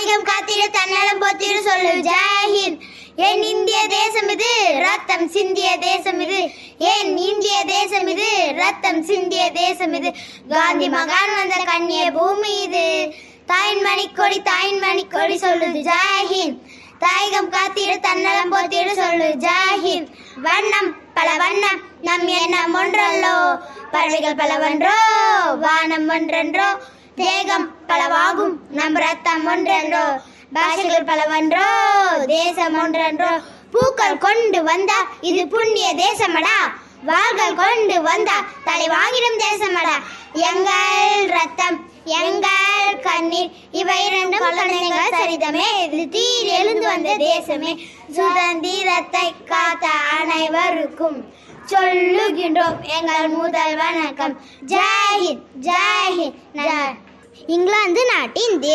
தாயகம் காத்திட தன்னலம் போத்திட சொல்லு ஜெயஹிந்த் என் இந்திய தேசம் இது ரத்தம் சிந்திய தேசம் இது என் இந்திய தேசம் இது ரத்தம் சிந்திய தேசம் இது காந்தி மகான் வந்த கண்ணிய பூமி இது தாயின் மணிக்கொடி தாயின் மணிக்கொடி சொல்லுது ஜெயஹிந்த் தாயகம் காத்திட தன்னலம் போத்திட சொல்லு ஜெயஹிந்த் வண்ணம் பல வண்ணம் நம் எண்ணம் ஒன்றல்லோ பறவைகள் பலவன்றோ வானம் ஒன்றென்றோ தேகம் பலவாகும் நம் ரத்தம் ஒன்றென்றோ பாஷைகள் பலவன்றோ தேசம் ஒன்றென்றோ பூக்கள் கொண்டு வந்தா இது புண்ணிய தேசமடா வாள்கள் கொண்டு வந்தா தலை வாங்கிடும் தேசமடா எங்கள் ரத்தம் எங்கள் கண்ணீர் இவை இரண்டும் குழந்தைகள் சரிதமே இது தீர் எழுந்து வந்த தேசமே சுதந்திரத்தை காத்த அனைவருக்கும் சொல்லுகின்றோம் எங்கள் முதல் வணக்கம் ஜெய்ஹிந்த் ஜெய்ஹிந்த் இங்கிலாந்து நாட்டின்